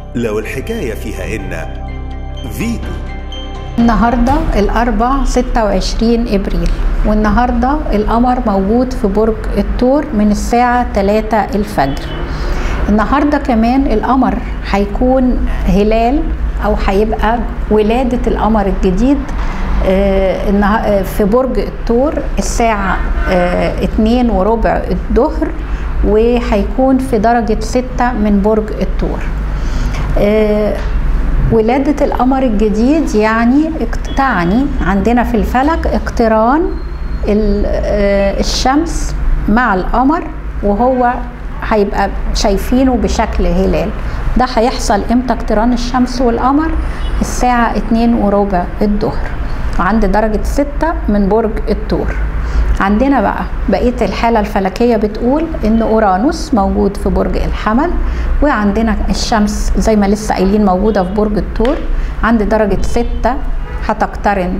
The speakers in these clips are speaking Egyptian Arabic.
لو الحكاية فيها إن فيتو النهارده الأربع 26 إبريل والنهارده القمر موجود في برج الثور من الساعة 3 الفجر النهارده كمان القمر هيكون هلال أو هيبقى ولادة القمر الجديد آه، النها- آه، في برج الثور الساعة آه، اتنين وربع الظهر وهيكون في درجة ستة من برج الثور آه، ولادة القمر الجديد يعني اقت- تعني عندنا في الفلك اقتران ال- آه، الشمس مع القمر وهو هيبقى شايفينه بشكل هلال ده هيحصل امتى اقتران الشمس والقمر الساعة اتنين وربع الظهر عند درجة ستة من برج الثور عندنا بقى بقية الحالة الفلكية بتقول إن أورانوس موجود في برج الحمل وعندنا الشمس زي ما لسه قايلين موجودة في برج الثور عند درجة ستة هتقترن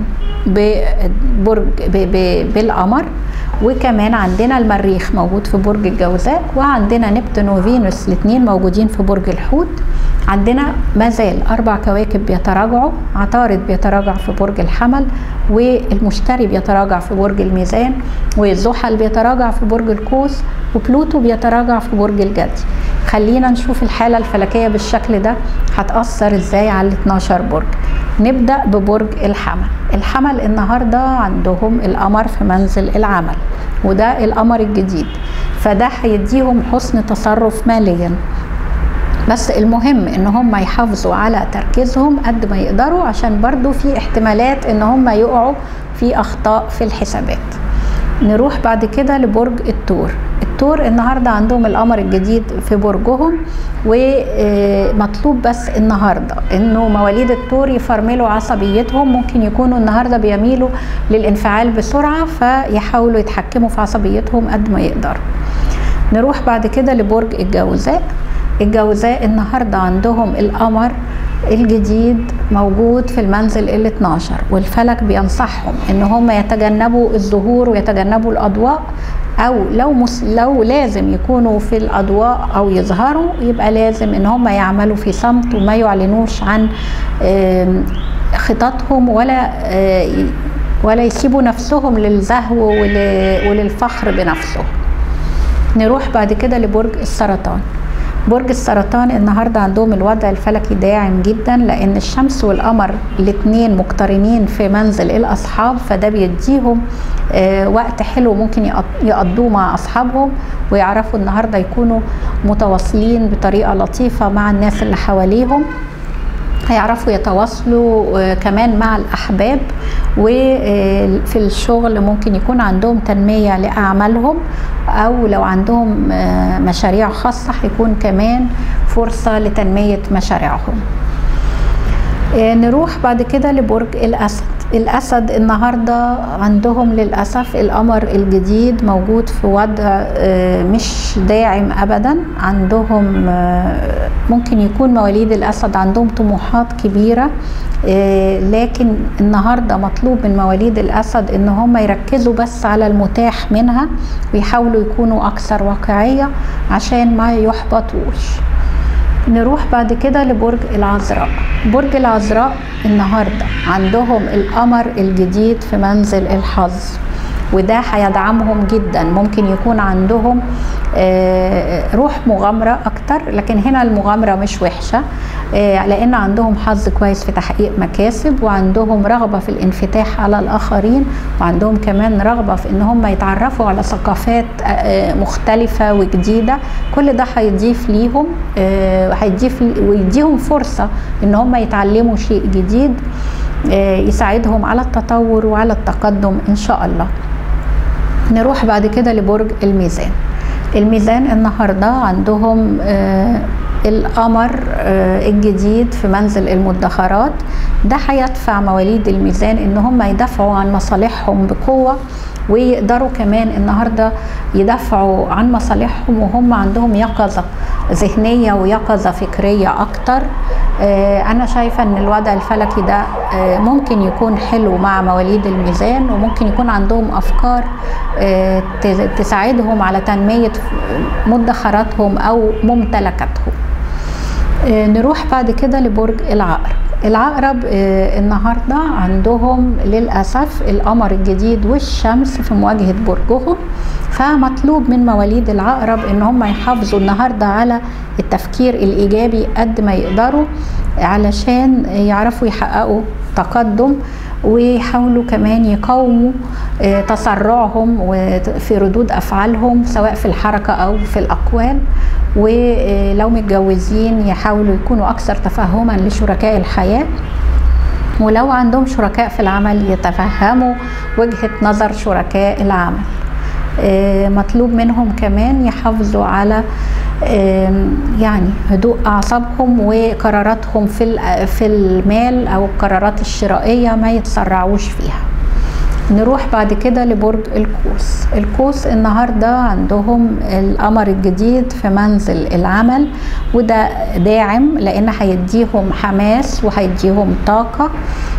ببرج ب- ب- بالقمر وكمان عندنا المريخ موجود في برج الجوزاء وعندنا نبتون وفينوس الاثنين موجودين في برج الحوت عندنا ما زال اربع كواكب بيتراجعوا عطارد بيتراجع في برج الحمل والمشتري بيتراجع في برج الميزان والزحل بيتراجع في برج القوس وبلوتو بيتراجع في برج الجدي خلينا نشوف الحالة الفلكية بالشكل ده هتأثر ازاي على ال 12 برج نبدأ ببرج الحمل الحمل النهاردة عندهم القمر في منزل العمل وده القمر الجديد فده هيديهم حسن تصرف ماليا بس المهم ان هم يحافظوا على تركيزهم قد ما يقدروا عشان برضو في احتمالات ان هم يقعوا في اخطاء في الحسابات نروح بعد كده لبرج الثور الثور النهارده عندهم القمر الجديد في برجهم ومطلوب بس النهارده انه مواليد الثور يفرملوا عصبيتهم ممكن يكونوا النهارده بيميلوا للانفعال بسرعه فيحاولوا يتحكموا في عصبيتهم قد ما يقدروا نروح بعد كده لبرج الجوزاء الجوزاء النهارده عندهم القمر الجديد موجود في المنزل ال 12 والفلك بينصحهم ان هم يتجنبوا الظهور ويتجنبوا الاضواء او لو مس لو لازم يكونوا في الاضواء او يظهروا يبقى لازم ان هم يعملوا في صمت وما يعلنوش عن آم، خططهم ولا آه، ولا يسيبوا نفسهم للزهو ول- وللفخر بنفسهم نروح بعد كده لبرج السرطان برج السرطان النهارده عندهم الوضع الفلكي داعم جدا لان الشمس والقمر الاثنين مقترنين في منزل الاصحاب فده بيديهم آه، وقت حلو ممكن يقض- يقضوه مع اصحابهم ويعرفوا النهارده يكونوا متواصلين بطريقه لطيفه مع الناس اللي حواليهم هيعرفوا يتواصلوا آه، كمان مع الأحباب وفي الشغل ممكن يكون عندهم تنمية لأعمالهم أو لو عندهم آه، مشاريع خاصة هيكون كمان فرصة لتنمية مشاريعهم آه، نروح بعد كده لبرج الأسد الأسد النهاردة عندهم للأسف القمر الجديد موجود في وضع آه، مش داعم أبدا عندهم آه، ممكن يكون مواليد الأسد عندهم طموحات كبيرة آه، لكن النهاردة مطلوب من مواليد الأسد إن هم يركزوا بس على المتاح منها ويحاولوا يكونوا أكثر واقعية عشان ما يحبطوش نروح بعد كده لبرج العذراء برج العذراء النهارده عندهم القمر الجديد في منزل الحظ وده هيدعمهم جدا ممكن يكون عندهم آه، روح مغامرة أكتر لكن هنا المغامرة مش وحشة آه، لأن عندهم حظ كويس في تحقيق مكاسب وعندهم رغبة في الانفتاح على الآخرين وعندهم كمان رغبة في إن هم يتعرفوا على ثقافات آه، مختلفة وجديدة كل ده هيضيف ليهم آه، هيضيف ويديهم فرصة إن هم يتعلموا شيء جديد آه، يساعدهم على التطور وعلى التقدم إن شاء الله نروح بعد كده لبرج الميزان الميزان النهارده عندهم آه، القمر آه، الجديد في منزل المدخرات ده هيدفع مواليد الميزان ان هم يدافعوا عن مصالحهم بقوه ويقدروا كمان النهارده يدافعوا عن مصالحهم وهم عندهم يقظه ذهنيه ويقظه فكريه اكتر آه، انا شايفه ان الوضع الفلكي ده آه، ممكن يكون حلو مع مواليد الميزان وممكن يكون عندهم افكار آه، ت- تساعدهم على تنميه مدخراتهم او ممتلكاتهم نروح بعد كده لبرج العقرب العقرب النهارده عندهم للاسف القمر الجديد والشمس في مواجهه برجهم فمطلوب من مواليد العقرب ان هم يحافظوا النهارده على التفكير الايجابي قد ما يقدروا علشان يعرفوا يحققوا تقدم ويحاولوا كمان يقاوموا تسرعهم في ردود افعالهم سواء في الحركه او في الاقوال ولو متجوزين يحاولوا يكونوا اكثر تفهما لشركاء الحياه ولو عندهم شركاء في العمل يتفهموا وجهه نظر شركاء العمل مطلوب منهم كمان يحافظوا على يعني هدوء اعصابهم وقراراتهم في في المال او القرارات الشرائيه ما يتسرعوش فيها نروح بعد كده لبرج القوس القوس النهارده عندهم القمر الجديد في منزل العمل وده داعم لان هيديهم حماس وهيديهم طاقه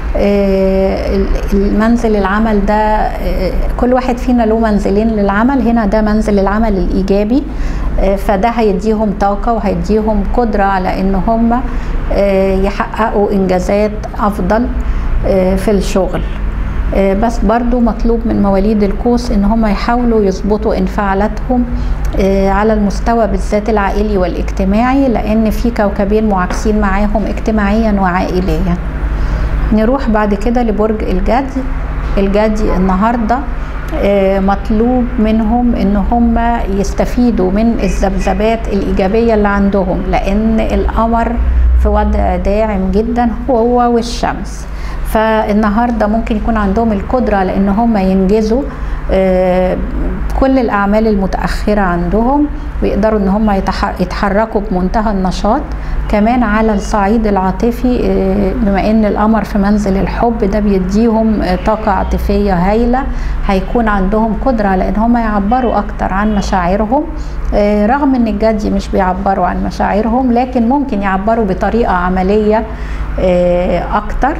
المنزل العمل ده كل واحد فينا له منزلين للعمل هنا ده منزل العمل الايجابي فده هيديهم طاقه وهيديهم قدره على ان هم يحققوا انجازات افضل في الشغل بس برضو مطلوب من مواليد القوس ان هم يحاولوا يظبطوا انفعالاتهم على المستوى بالذات العائلي والاجتماعي لان في كوكبين معاكسين معاهم اجتماعيا وعائليا نروح بعد كده لبرج الجدي الجدي النهارده مطلوب منهم ان هم يستفيدوا من الذبذبات الايجابيه اللي عندهم لان القمر في وضع داعم جدا هو والشمس فالنهارده ممكن يكون عندهم القدره على ان هم ينجزوا كل الاعمال المتاخره عندهم ويقدروا ان هم يتحركوا بمنتهى النشاط كمان على الصعيد العاطفي بما ان القمر في منزل الحب ده بيديهم طاقه عاطفيه هايله هيكون عندهم قدره على ان هم يعبروا اكتر عن مشاعرهم رغم ان الجدي مش بيعبروا عن مشاعرهم لكن ممكن يعبروا بطريقه عمليه اكتر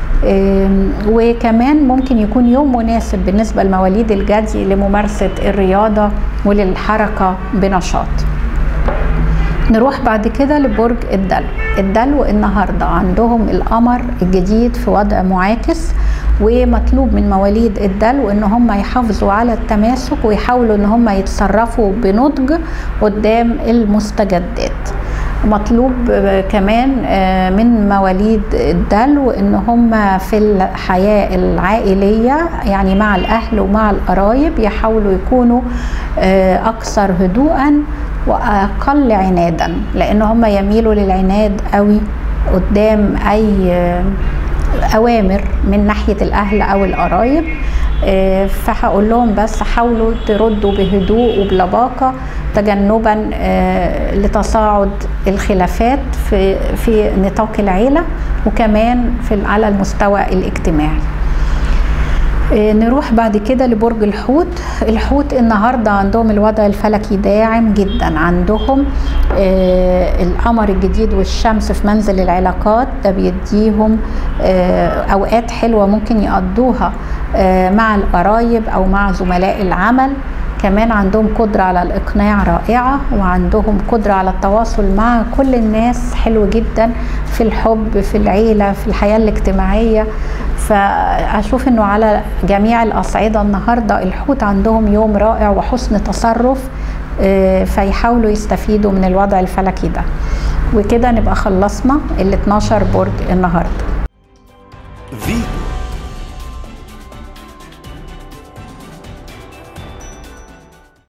وكمان ممكن يكون يوم مناسب بالنسبه لمواليد الجدي لممارسه الرياضه وللحركه بنشاط نروح بعد كده لبرج الدلو الدلو النهارده عندهم القمر الجديد في وضع معاكس ومطلوب من مواليد الدلو ان هم يحافظوا على التماسك ويحاولوا ان هم يتصرفوا بنضج قدام المستجدات مطلوب كمان من مواليد الدلو ان هم في الحياه العائليه يعني مع الاهل ومع القرايب يحاولوا يكونوا اكثر هدوءا واقل عنادا لان هم يميلوا للعناد قوي قدام اي اوامر من ناحيه الاهل او القرايب فهقول لهم بس حاولوا تردوا بهدوء وبلباقه تجنبا لتصاعد الخلافات في في نطاق العيله وكمان في على المستوى الاجتماعي نروح بعد كده لبرج الحوت الحوت النهارده عندهم الوضع الفلكي داعم جدا عندهم القمر الجديد والشمس في منزل العلاقات ده بيديهم اوقات حلوه ممكن يقضوها مع القرايب او مع زملاء العمل كمان عندهم قدرة على الإقناع رائعة وعندهم قدرة على التواصل مع كل الناس حلو جدا في الحب في العيلة في الحياة الاجتماعية فأشوف أنه على جميع الأصعدة النهاردة الحوت عندهم يوم رائع وحسن تصرف فيحاولوا يستفيدوا من الوضع الفلكي ده وكده نبقى خلصنا ال 12 برج النهارده